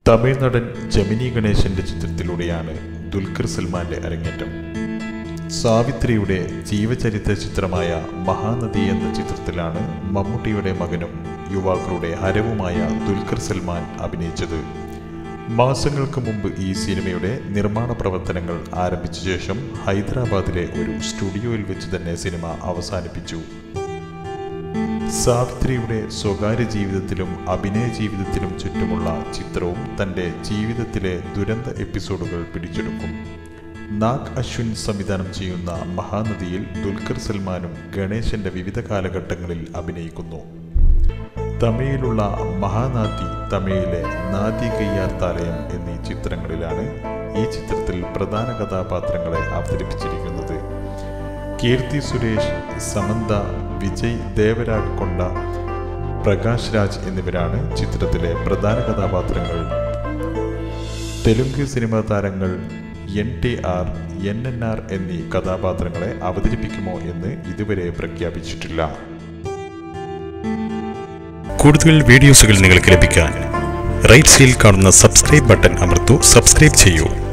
തമിഴ് നടൻ ജമിനി ഗണേശന്റെ ചിത്രത്തിലൂടെയാണ് ദുൽഖർ സൽമാന്റെ അരങ്ങേറ്റം സാവിത്രിയുടെ ജീവചരിത്ര ചിത്രമായ മഹാനദി എന്ന ചിത്രത്തിലാണ് മമ്മൂട്ടിയുടെ മകനും യുവാക്കളുടെ ഹരവുമായ ദുൽഖർ സൽമാൻ അഭിനയിച്ചത് മാസങ്ങൾക്ക് മുമ്പ് ഈ സിനിമയുടെ നിർമ്മാണ പ്രവർത്തനങ്ങൾ ആരംഭിച്ച ശേഷം ഹൈദരാബാദിലെ ഒരു സ്റ്റുഡിയോയിൽ വെച്ച് തന്നെ സിനിമ അവസാനിപ്പിച്ചു സാവിത്രിയുടെ സ്വകാര്യ ജീവിതത്തിലും അഭിനയ ജീവിതത്തിലും ചുറ്റുമുള്ള ചിത്രവും തൻ്റെ ജീവിതത്തിലെ ദുരന്ത എപ്പിസോഡുകൾ പിടിച്ചെടുക്കും നാഗ് അശ്വിൻ സംവിധാനം ചെയ്യുന്ന മഹാനദിയിൽ ദുൽഖർ സൽമാനും ഗണേശന്റെ വിവിധ കാലഘട്ടങ്ങളിൽ അഭിനയിക്കുന്നു തമിഴിലുള്ള മഹാനാദി തമിഴിലെ നാദി കയ്യാർ താലയം എന്നീ ചിത്രങ്ങളിലാണ് ഈ ചിത്രത്തിൽ പ്രധാന കഥാപാത്രങ്ങളെ അവതരിപ്പിച്ചിരിക്കുന്നത് കീർത്തി സുരേഷ് സമന്ത വിജയ് ദേവരാഗ് കൊണ്ട പ്രകാശ് രാജ് എന്നിവരാണ് ചിത്രത്തിലെ പ്രധാന കഥാപാത്രങ്ങൾ തെലുങ്ക് സിനിമാ താരങ്ങൾ N T R N N R എന്നീ കഥാപാത്രങ്ങളെ അവതരിപ്പിക്കുമോ എന്ന് ഇതുവരെ പ്രഖ്യാപിച്ചിട്ടില്ല കൂടുതൽ വീഡിയോസുകൾ നിങ്ങൾക്ക് ലഭിക്കാൻ റൈറ്റ് സൈഡിൽ കാണുന്ന സബ്സ്ക്രൈബ് ബട്ടൺ അമർത്തു സബ്സ്ക്രൈബ് ചെയ്യൂ